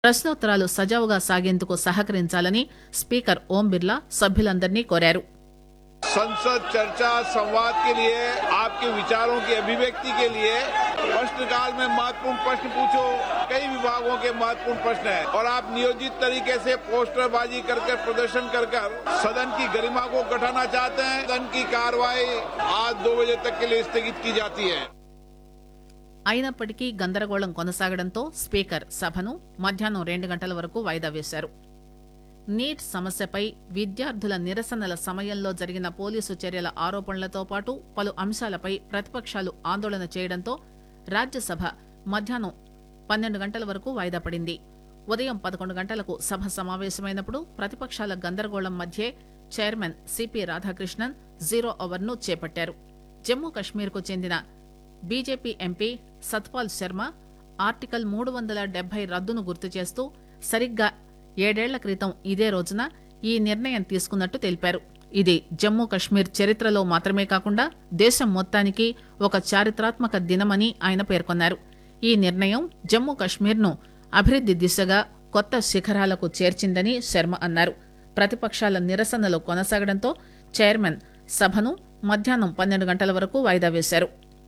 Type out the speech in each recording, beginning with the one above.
ప్రశ్నోత్తరాలు సజావుగా సాగేందుకు సహకరించాలని స్పీకర్ ఓం బిర్లా సభ్యులందరినీ కోరారు संसद चर्चा संवाद के लिए आपके विचारों की अभिव्यक्ति के लिए प्रश्नकाल में महत्वपूर्ण प्रश्न पूछो कई विभागों के महत्वपूर्ण प्रश्न है और आप नियोजित तरीके से पोस्टरबाजी कर कर प्रदर्शन कर कर सदन की गरिमा को घटाना चाहते हैं सदन की कार्रवाई आज दो बजे तक के लिए स्थगित की जाती है అయినప్పటికీ గందరగోళం కొనసాగడంతో స్పీకర్ సభను మధ్యాహ్నం రెండు గంటల వరకు వాయిదా వేశారు నీట్ సమస్యపై విద్యార్థుల నిరసనల సమయంలో జరిగిన పోలీసు చర్యల ఆరోపణలతో పాటు పలు అంశాలపై ప్రతిపక్షాలు ఆందోళన చేయడంతో రాజ్యసభ మధ్యాహ్నం పన్నెండు గంటల వరకు వాయిదా పడింది ఉదయం పదకొండు గంటలకు సభ సమావేశమైనప్పుడు ప్రతిపక్షాల గందరగోళం మధ్యే చైర్మన్ సిపి రాధాకృష్ణన్ జీరో అవర్ను చేపట్టారు జమ్మూ కశ్మీర్కు చెందిన BJP MP Satpal Sharma article మూడు వందల డెబ్బై రద్దును గుర్తు చేస్తూ సరిగ్గా ఏడేళ్ల క్రితం ఇదే రోజున ఈ నిర్ణయం తీసుకున్నట్టు తెలిపారు ఇది జమ్మూ కశ్మీర్ చరిత్రలో మాత్రమే కాకుండా దేశం మొత్తానికి ఒక చారిత్రాత్మక దినమని ఆయన పేర్కొన్నారు ఈ నిర్ణయం జమ్మూ కశ్మీర్ను అభివృద్ది దిశగా కొత్త శిఖరాలకు చేర్చిందని శర్మ అన్నారు ప్రతిపక్షాల నిరసనలు కొనసాగడంతో చైర్మన్ సభను మధ్యాహ్నం పన్నెండు గంటల వరకు వాయిదా వేశారు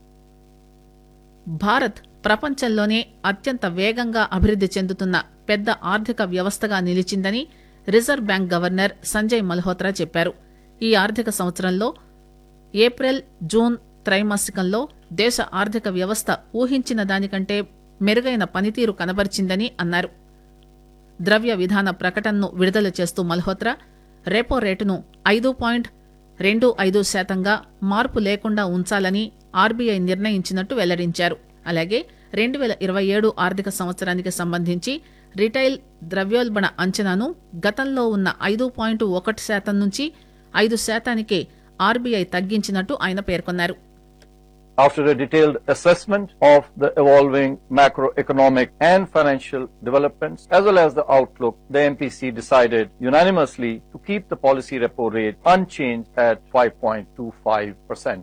భారత్ ప్రపంచంలోనే అత్యంత వేగంగా అభివృద్ది చెందుతున్న పెద్ద ఆర్థిక వ్యవస్థగా నిలిచిందని Reserve Bank governor Sanjay Malhotra చెప్పారు ఈ ఆర్థిక సంవత్సరంలో ఏప్రిల్ జూన్ త్రైమాసికంలో దేశ ఆర్థిక వ్యవస్థ ఊహించిన దానికంటే మెరుగైన పనితీరు కనబరిచిందని అన్నారు ద్రవ్య విధాన ప్రకటనను విడుదల చేస్తూ మల్హోత్రా రెపో రేటును ఐదు పాయింట్ రెండు ఐదు శాతంగా మార్పు లేకుండా ఉంచాలని ఆర్బీఐ నిర్ణయించినట్టు వెల్లడించారు అలాగే రెండు వేల ఇరవై ఏడు ఆర్థిక సంవత్సరానికి సంబంధించి రిటైల్ ద్రవ్యోల్బణ అంచనాను గతంలో ఉన్న ఐదు పాయింట్ ఒకటి శాతం నుంచి ఐదు శాతానికి ఆర్బీఐ తగ్గించినట్టు ఆయన పేర్కొన్నారు After a detailed assessment of the evolving macroeconomic and financial developments, as well as the outlook, the MPC decided unanimously to keep the policy repo rate unchanged at 5.25%.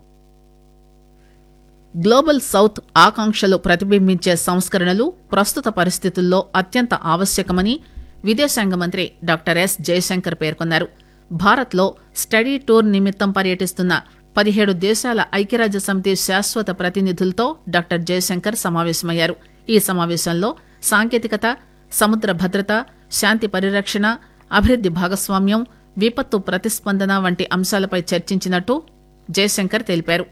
Global south ఆకాంక్షలు ప్రతిబింబించే సంస్కరణలు ప్రస్తుత పరిస్థితుల్లో అత్యంత ఆవశ్యకమని విదేశాంగ మంత్రి డాక్టర్ ఎస్ జయశంకర్ పేర్కొన్నారు భారత్లో స్టడీ టూర్ నిమిత్తం పర్యటిస్తున్న పదిహేడు దేశాల ఐక్యరాజ్య సమితి శాశ్వత ప్రతినిధులతో డాక్టర్ జయశంకర్ సమావేశమయ్యారు ఈ సమావేశంలో సాంకేతికత సముద్ర భద్రత శాంతి పరిరక్షణ అభివృద్ది భాగస్వామ్యం విపత్తు ప్రతిస్పందన వంటి అంశాలపై చర్చించినట్టు జయశంకర్ తెలిపారు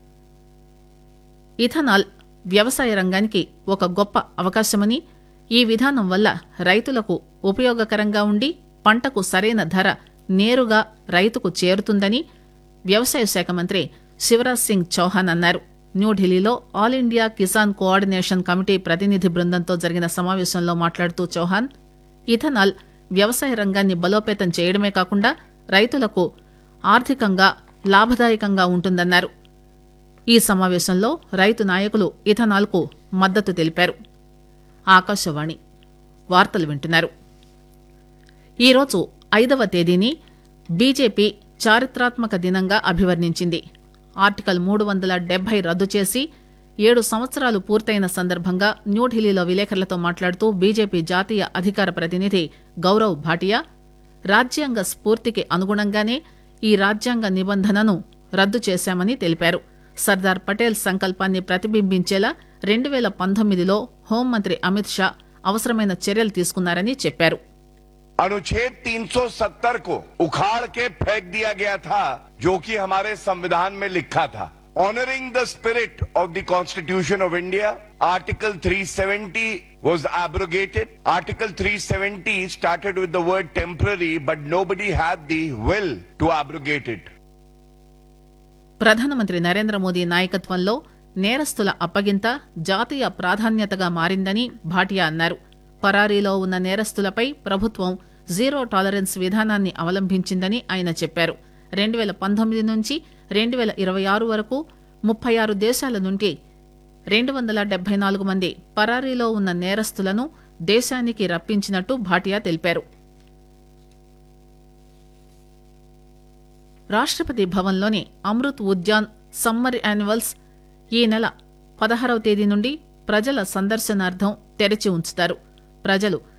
ఇథనాల్ వ్యవసాయ రంగానికి ఒక గొప్ప అవకాశమని ఈ విధానం వల్ల రైతులకు ఉపయోగకరంగా ఉండి పంటకు సరైన ధర నేరుగా రైతుకు చేరుతుందని వ్యవసాయ శాఖ మంత్రి శివరాజ్ సింగ్ చౌహాన్ అన్నారు న్యూఢిల్లీలో all India Kisan coordination committee ప్రతినిధి బృందంతో జరిగిన సమావేశంలో మాట్లాడుతూ చౌహాన్ ఇథనాల్ వ్యవసాయ రంగాన్ని బలోపేతం చేయడమే కాకుండా రైతులకు ఆర్థికంగా లాభదాయకంగా ఉంటుందన్నారు ఈ సమావేశంలో రైతు నాయకులు ఇథనాల్కు మద్దతు తెలిపారు ఆకాశవాణి వార్తలు వింటున్నారు ఈరోజు ఐదవ తేదీని బీజేపీ చారిత్రాత్మక దినంగా అభివర్ణించింది ఆర్టికల్ మూడు వందల డెబ్బై రద్దు చేసి ఏడు సంవత్సరాలు పూర్తయిన సందర్భంగా న్యూఢిల్లీలో విలేకరులతో మాట్లాడుతూ బీజేపీ జాతీయ అధికార ప్రతినిధి గౌరవ్ భాటియా రాజ్యాంగ స్ఫూర్తికి అనుగుణంగానే ఈ రాజ్యాంగ నిబంధనను రద్దు చేశామని తెలిపారు సర్దార్ పటేల్ సంకల్పాన్ని ప్రతిబింబించేలా రెండు వేల పంతొమ్మిదిలో హోంమంత్రి అమిత్ షా అవసరమైన చర్యలు తీసుకున్నారని చెప్పారు अनुच्छेद 370 को उखाड़ के फेंक दिया गया था जो कि हमारे संविधान में लिखा था honouring the spirit of the constitution of India article 370 was abrogated article 370 started with the word temporary but nobody had the will to abrogate it ప్రధానమంత్రి నరేంద్ర మోదీ నాయకత్వంలో నేరస్తుల అప్పగింత జాతీయ ప్రాధాన్యతగా మారిందని భాటియా అన్నారు పరారీలో ఉన్న నేరస్తులపై ప్రభుత్వం జీరో టాలరెన్స్ విధానాన్ని అవలంబించిందని ఆయన చెప్పారు రెండు వేల పంతొమ్మిది నుంచి రెండు వేల ఇరవై ఆరు వరకు ముప్పై ఆరు దేశాల నుండి రెండు వందల డెబ్బై నాలుగు మంది పరారీలో ఉన్న నేరస్తులను దేశానికి రప్పించినట్టు భాటియా తెలిపారు రాష్ట్రపతి భవన్లోని అమృత్ ఉద్యాన్ సమ్మర్ యాన్యువల్స్ ఈ నెల పదహారవ తేదీ నుండి ప్రజల సందర్శనార్థం తెరిచి ఉంచుతారు ప్రజలు